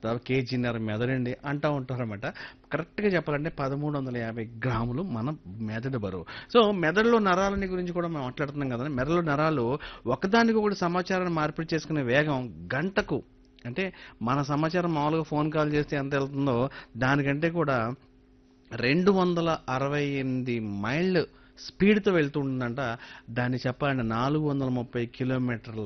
తర్వాత కేజీన్నర మెదడండి అంటూ ఉంటారన్నమాట కరెక్ట్గా చెప్పాలంటే పదమూడు వందల యాభై గ్రాములు మన మెదడు బరువు సో మెదడులో నరాలని గురించి కూడా మనం మాట్లాడుతున్నాం కదా మెదడులో నరాలు ఒకదానికి ఒకటి సమాచారాన్ని మార్పిడి చేసుకునే వేగం గంటకు అంటే మన సమాచారం మామూలుగా ఫోన్ కాల్ చేస్తే ఎంత వెళ్తుందో దానికంటే కూడా రెండు వందల అరవై ఎనిమిది మైళ్ళు స్పీడ్తో వెళ్తుందంట దాన్ని చెప్పాలంటే నాలుగు వందల ముప్పై కిలోమీటర్ల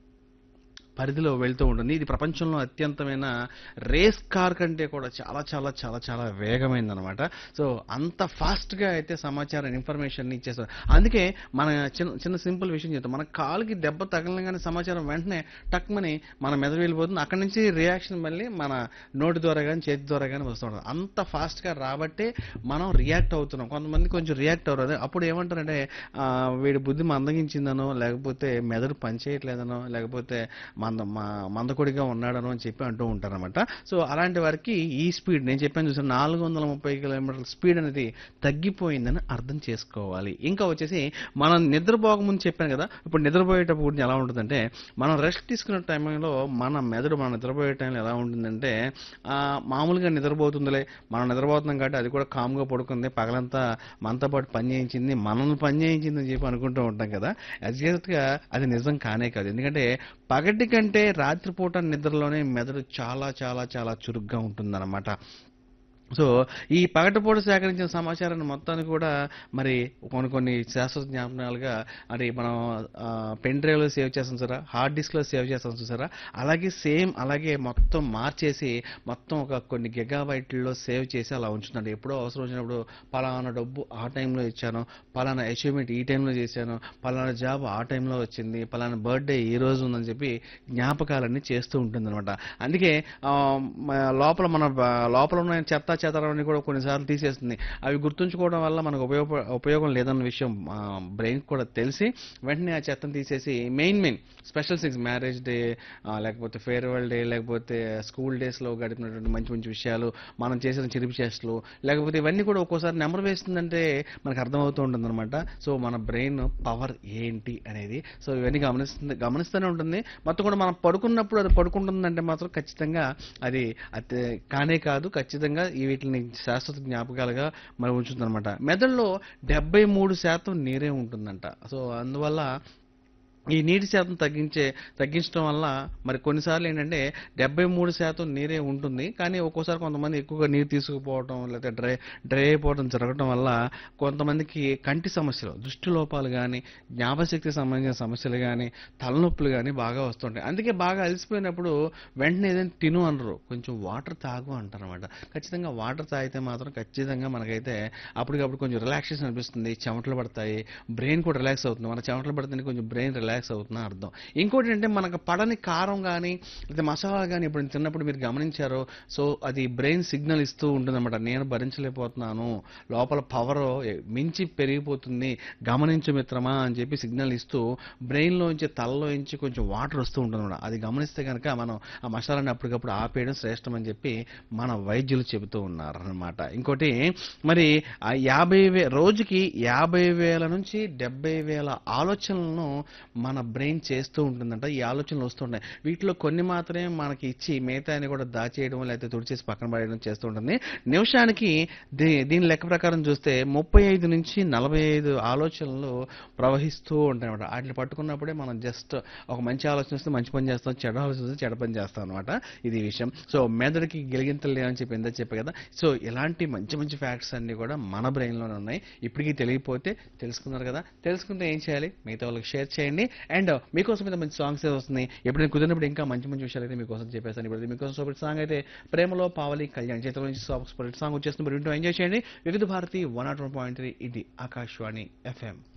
పరిధిలో వెళ్తూ ఉంటుంది ఇది ప్రపంచంలో అత్యంతమైన రేస్ కార్ కంటే కూడా చాలా చాలా చాలా చాలా వేగమైందనమాట సో అంత ఫాస్ట్గా అయితే సమాచారం ఇన్ఫర్మేషన్ ఇచ్చేస్తారు అందుకే మన చిన్న చిన్న సింపుల్ విషయం చెప్తాం మన కాలుకి దెబ్బ తగలగానే సమాచారం వెంటనే టక్మని మన మెదడు వెళ్ళిపోతుంది అక్కడి నుంచి రియాక్షన్ మళ్ళీ మన నోటి ద్వారా కానీ చేతి ద్వారా కానీ వస్తుంటుంది అంత ఫాస్ట్గా రాబట్టే మనం రియాక్ట్ అవుతున్నాం కొంతమంది కొంచెం రియాక్ట్ అవ్వరు అప్పుడు ఏమంటారంటే ఆ, వీడి బుద్ధి మందగించిందనో లేకపోతే మెదడు పనిచేయట్లేదనో లేకపోతే మంద మా- మందకొడిగా ఉన్నాడనో అని చెప్పి అంటూ ఉంటారనమాట సో అలాంటి వారికి ఈ స్పీడ్ నేను చెప్పాను చూసాను నాలుగు వందల ముప్పై కిలోమీటర్ల స్పీడ్ అనేది తగ్గిపోయిందని అర్థం చేసుకోవాలి ఇంకా వచ్చేసి మనం నిద్రపోకముందు చెప్పాను కదా ఇప్పుడు నిద్రపోయేటప్పుడు గురించి ఎలా ఉంటుందంటే మనం రెస్ట్ తీసుకునే టైంలో మన మెదడు మనం నిద్రపోయే టైంలో ఎలా ఉంటుందంటే ఆ, మామూలుగా నిద్రపోతుందిలే మనం నిద్రపోతున్నాం కాబట్టి అది కూడా కామ్గా పడుకుంది పగలంతా మనతో పాటు పని చేయించింది మనల్ని పని చేయించింది అని చెప్పి అనుకుంటూ ఉంటాం కదా ఎగ్జాక్ట్గా అది నిజం కానే కాదు ఎందుకంటే పగటి కంటే రాత్రిపూట నిద్రలోనే మెదడు చాలా చాలా చాలా చురుగ్గా ఉంటుందన్నమాట సో ఈ పగటిపూట సేకరించిన సమాచారాన్ని మొత్తాన్ని కూడా మరి కొన్ని కొన్ని శాస్త్ర జ్ఞాపనాలుగా మరి మనం పెన్ డ్రైవ్లో సేవ్ చేస్తాం చూసారా హార్డ్ డిస్క్లో సేవ్ చేస్తాం చూసారా అలాగే సేమ్ అలాగే మొత్తం మార్చేసి మొత్తం ఒక కొన్ని గిగాబైట్లో సేవ్ చేసి అలా ఉంచుతున్నాడు ఎప్పుడో అవసరం వచ్చినప్పుడు పలానా డబ్బు ఆ టైంలో ఇచ్చాను పలానా అచీవ్మెంట్ ఈ టైంలో చేశాను పలానా జాబ్ ఆ టైంలో వచ్చింది పలానా బర్త్డే ఈ రోజు ఉందని చెప్పి జ్ఞాపకాలన్నీ చేస్తూ ఉంటుంది అనమాట అందుకే ఆ, మ- లోపల మన బ- లోపల ఉన్న చెత్త చెత్తరని కూడా కొన్నిసార్లు తీసేస్తుంది అవి గుర్తుంచుకోవడం వల్ల మనకు ఉపయోగ ఉపయోగం లేదన్న విషయం బ్రెయిన్ కూడా తెలిసి వెంటనే ఆ చెత్తను తీసేసి main main special things marriage day లేకపోతే ఫేర్వెల్ డే లేకపోతే స్కూల్ డేస్లో గడిపినటువంటి మంచి మంచి విషయాలు మనం చేసిన చిలిపి చేష్టలు లేకపోతే ఇవన్నీ కూడా ఒక్కోసారి నెంబర్ వేస్తుందంటే మనకు అర్థమవుతూ ఉంటుంది అనమాట సో మన బ్రెయిన్ పవర్ ఏంటి అనేది సో ఇవన్నీ గమనిస్తుంది గమనిస్తూనే ఉంటుంది మొత్తం కూడా మనం పడుకున్నప్పుడు అది పడుకుంటుందంటే మాత్రం ఖచ్చితంగా అది అది కానే కాదు ఖచ్చితంగా ఈ వీటిని శాశ్వత జ్ఞాపకాలుగా మరి ఉంచుతుందన్నమాట మెదడులో డెబ్బై మూడు శాతం నీరే ఉంటుందంట సో అందువల్ల ఈ నీటి శాతం తగ్గించే తగ్గించడం వల్ల మరి కొన్నిసార్లు ఏంటంటే డెబ్బై మూడు శాతం నీరే ఉంటుంది కానీ ఒక్కోసారి కొంతమంది ఎక్కువగా నీరు తీసుకుపోవడం లేకపోతే డ్రై డ్రై అయిపోవడం జరగడం వల్ల కొంతమందికి కంటి సమస్యలు దృష్టి లోపాలు కానీ జ్ఞాపశక్తికి సంబంధించిన సమస్యలు కానీ తలనొప్పులు కానీ బాగా వస్తుంటాయి అందుకే బాగా అలసిపోయినప్పుడు వెంటనే ఏదైనా తిను అనరు కొంచెం వాటర్ తాగు అంటారు అనమాట ఖచ్చితంగా వాటర్ తాగితే మాత్రం ఖచ్చితంగా మనకైతే అప్పటికప్పుడు కొంచెం రిలాక్సేషన్ అనిపిస్తుంది చెమటలు పడతాయి బ్రెయిన్ కూడా రిలాక్స్ అవుతుంది మన చెమటలు పడుతుంది కొంచెం బ్రెయిన్ రిలాక్స్ అవుతున్నా అర్థం ఇంకోటి ఏంటంటే మనకు పడని కారం కానీ లేదా మసాలా కానీ ఇప్పుడు తిన్నప్పుడు మీరు గమనించారో సో అది బ్రెయిన్ సిగ్నల్ ఇస్తూ ఉంటుందన్నమాట నేను భరించలేకపోతున్నాను లోపల పవర్ మించి పెరిగిపోతుంది గమనించు మిత్రమా అని చెప్పి సిగ్నల్ ఇస్తూ బ్రెయిన్లోంచి తలలోంచి కొంచెం వాటర్ వస్తూ ఉంటుందన్నమాట అది గమనిస్తే కనుక మనం ఆ మసాలాని అప్పటికప్పుడు ఆపేయడం శ్రేష్టం అని చెప్పి మన వైద్యులు చెబుతూ ఉన్నారు అనమాట ఇంకోటి మరి ఆ యాభై వే రోజుకి యాభై వేల నుంచి డెబ్బై వేల ఆలోచనలను మన బ్రెయిన్ చేస్తూ ఉంటుందంట ఈ ఆలోచనలు వస్తుంటాయి వీటిలో కొన్ని మాత్రమే మనకి ఇచ్చి మిగతాని కూడా దాచేయడం లేకపోతే తుడిచేసి పక్కన పడేయడం చేస్తూ ఉంటుంది నిమిషానికి దీ దీని లెక్క ప్రకారం చూస్తే ముప్పై ఐదు నుంచి నలభై ఐదు ఆలోచనలు ప్రవహిస్తూ ఉంటాయి అనమాట వాటిని పట్టుకున్నప్పుడే మనం జస్ట్ ఒక మంచి ఆలోచన వస్తే మంచి పని చేస్తాం చెడు ఆలోచన వస్తే చెడ పని చేస్తాం అనమాట ఇది విషయం సో మెదడుకి గిలిగింతలు లేవని చెప్పి ఎంత చెప్పే కదా సో ఇలాంటి మంచి మంచి ఫ్యాక్ట్స్ అన్ని కూడా మన బ్రెయిన్లోనే ఉన్నాయి ఇప్పటికీ తెలియకపోతే తెలుసుకున్నారు కదా తెలుసుకుంటే ఏం చేయాలి మిగతా వాళ్ళకి షేర్ చేయండి అండ్ మీకోసం అయితే మంచి సాంగ్స్ అయితే వస్తున్నాయి ఎప్పుడైనా కుదిరినప్పుడు ఇంకా మంచి మంచి విషయాలు అయితే మీకోసం చెప్పేస్తాను ఇప్పుడు మీకోసం సూపర్ సాంగ్ అయితే ప్రేమలో పావలి కళ్యాణ్ చేతిలో నుంచి సూపర్ సాంగ్ వచ్చేస్తుంది మరి వింటూ ఎంజాయ్ చేయండి Vividh Bharati one nought one point three ఇది ఆకాశవాణి ఎఫ్ఎం